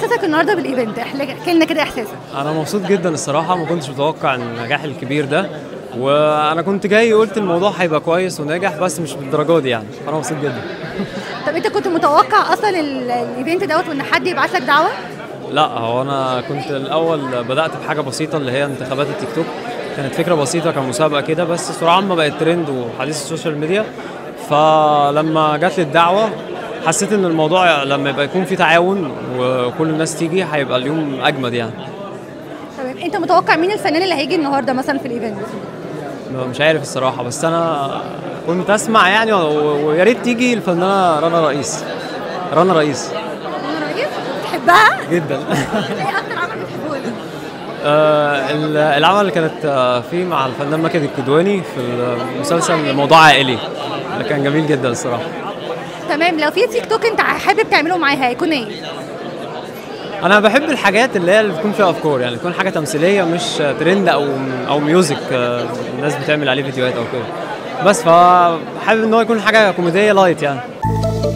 احساسك النهارده بالايفنت احكي لنا كده احساسك انا مبسوط جدا الصراحه ما كنتش متوقع النجاح الكبير ده وانا كنت جاي قلت الموضوع هيبقى كويس وناجح بس مش بالدرجه دي يعني انا مبسوط جدا طب انت كنت متوقع اصلا ال- الايفنت دوت وان حد يبعت لك دعوه لا هو انا كنت الاول بدات بحاجه بسيطه اللي هي انتخابات التيك توك كانت فكره بسيطه كمسابقه كده بس سرعان ما بقت ترند وحديث السوشيال ميديا فلما جات لي الدعوه حسيت ان الموضوع لما يبقى يكون في تعاون وكل الناس تيجي هيبقى اليوم اجمد يعني تمام انت متوقع مين الفنان اللي هيجي النهارده مثلا في الايفنت مش عارف الصراحه بس انا كنت اسمع يعني و- ويا ريت تيجي الفنانه رنا رئيس رنا رئيس انا رئيس بتحبها جدا ايه اكتر عمل بتحبه لها؟ آه، ال- العمل اللي كانت آه، فيه مع الفنان ماجد الكدواني في المسلسل موضوع عائلي اللي كان جميل جدا الصراحه تمام لو في تيك توك انت حابب تعمله معاها هيكون ايه انا بحب الحاجات اللي هي اللي بتكون فيها افكار يعني تكون حاجه تمثيليه مش ترند او او ميوزك آه، الناس بتعمل عليه فيديوهات او كده بس فحابب ان هو يكون حاجه كوميديه لايت يعني